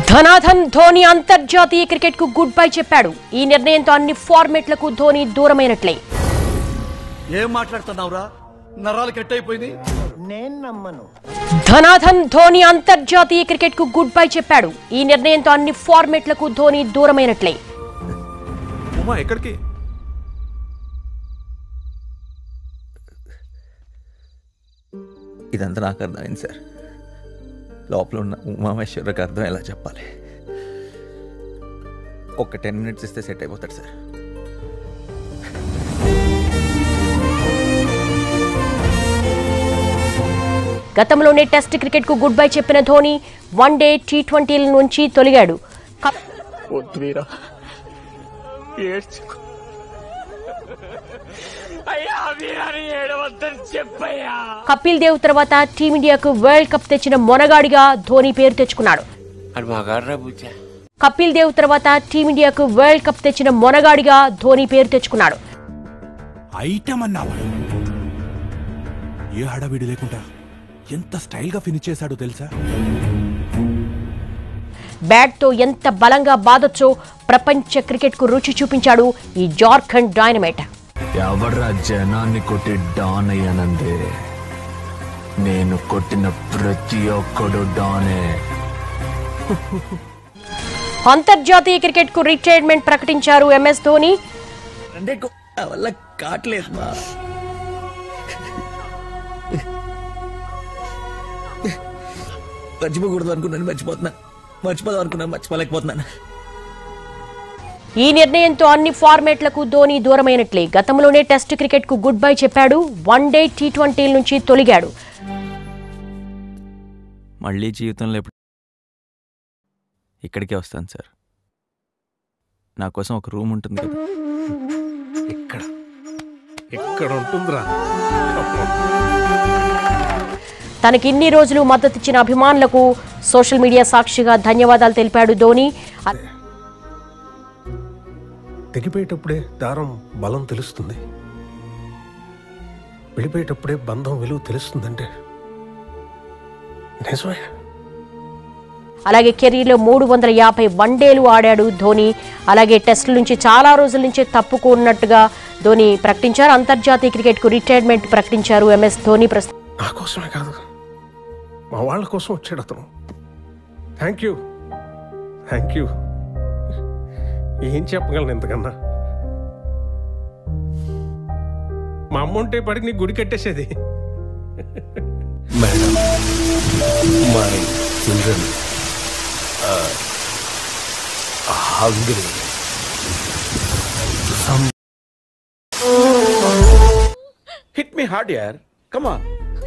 ధనాధన్ ధోని అంతర్జాతీయ క్రికెట్ కు good bye చెప్పాడు ఈ నిర్ణయంతో అన్ని ఫార్మెట్లకు ధోని దూరమైనట్లే ఏం మాట్లాడుతున్నావురా నరాలు కట్ అయిపోయింది నేను నమ్మను ధనాధన్ ధోని అంతర్జాతీయ క్రికెట్ కు గుడ్ బై చెప్పాడు ఈ నిర్ణయంతో అన్ని ఫార్మెట్లకు ధోని దూరమైనట్లే ఉమా ఎక్కడికి ఇదంతా నాకు అర్థమైంది సార్ లోపల ఉన్న ఉమామేశ్వరకు అర్థం ఎలా చెప్పాలి ఒక టెన్ మినిట్స్ ఇస్తే సెట్ అయిపోతాడు సార్ గతంలోనే టెస్ట్ క్రికెట్ కు గుడ్ బై చెప్పిన ధోని వన్ డే టీ ట్వంటీల నుంచి తొలిగాడు కప్- వద్దు వీరా ఏడ్చుకో అయ్యా వీరాని ఏడవద్దని చెప్పయ్యా కపిల్ దేవ్ తర్వాత టీమిండియాకు వరల్డ్ కప్ తెచ్చిన మొనగాడిగా ధోని పేరు తెచ్చుకున్నాడు అది మగాడ్రా బుజ్జా కపిల్ దేవ్ తర్వాత టీమిండియాకు వరల్డ్ కప్ తెచ్చిన మొనగాడిగా ధోని పేరు తెచ్చుకున్నాడు ఐటమ్ అన్నావా ఏ హడావిడి లేకుండా ఎంత స్టైల్ గా ఫినిష్ చేశాడో తెలుసా బ్యాట్ తో ఎంత బలంగా బాదొచ్చో ప్రపంచ క్రికెట్ కు రుచి చూపించాడు ఈ జార్ఖండ్ డైనమైట్ ఎవడ్రా జనాన్ని కొట్టి డాన్ అయ్యానందే నేను కొట్టిన ప్రతి ఒక్కడు డానే అంతర్జాతీయ క్రికెట్ కు రిటైర్మెంట్ ప్రకటించారు ఎంఎస్ ధోని అంటే నా వల్ల కావట్లేదు మా మర్చిపోకూడదు అనుకున్నాను మర్చిపోతున్నాను మర్చిపోదాం అనుకున్నాను మర్చిపోలేకపోతున్నాను ఈ నిర్ణయంతో అన్ని ఫార్మాట్లకు ధోని దూరమైనట్లే గతంలోనే టెస్ట్ క్రికెట్ కు గుడ్ బై చెప్పాడు వన్ డే టీ ట్వంటీల నుంచి తొలిగాడు మళ్ళీ జీవితంలో ఎప్పుడు ఇక్కడికే వస్తాను సార్ నా కోసం ఒక రూమ్ ఉంటుంది కదా ఇక్కడ ఎక్కడ ఉంటుందిరా తనకి ఇన్ని రోజులు మద్దతిచ్చిన అభిమానులకు సోషల్ మీడియా సాక్షిగా ధన్యవాదాలు తెలిపాడు ధోని తెగిపోయేటప్పుడే దారం బలం తెలుస్తుంది విడిపోయేటప్పుడే బంధం విలువ తెలుస్తుందంటే నిజమే అలాగే కెరీర్లో మూడు వందల యాభై వన్డేలు ఆడాడు ధోని అలాగే టెస్టుల నుంచి చాలా రోజుల నుంచే తప్పుకున్నట్టుగా ధోని ప్రకటించారు అంతర్జాతీయ క్రికెట్ కు రిటైర్మెంట్ ప్రకటించారు ఎంఎస్ ధోని ప్రస్తుతం నా కోసమే కాదు మా వాళ్ళ కోసం వచ్చాడు అతను థ్యాంక్ యూ థ్యాంక్ యూ ఏం చెప్పగలను ఇంతకన్నా మా అమ్మ ఉంటే పడికి నీ గుడి కట్టేసేది madam my children hungry hit me hard యార్ కమ్ ఆన్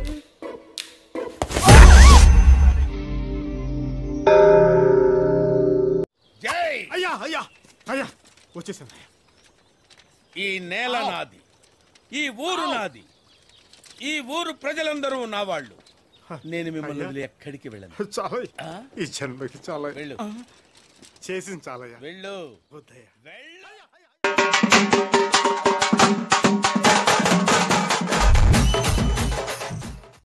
అయ్యా అయ్యా అయ్యా వచ్చేసాను ఈ నేల నాది ఈ ఊరు నాది ఈ ఊరు ప్రజలందరూ నా వాళ్ళు నేను మిమ్మల్ని వదిలి ఎక్కడికి వెళ్ళను చాలా ఈ జన్మకి చాలా వెళ్ళు చేసింది చాలయ్యా వెళ్ళు వద్దయ్యా వెళ్ళు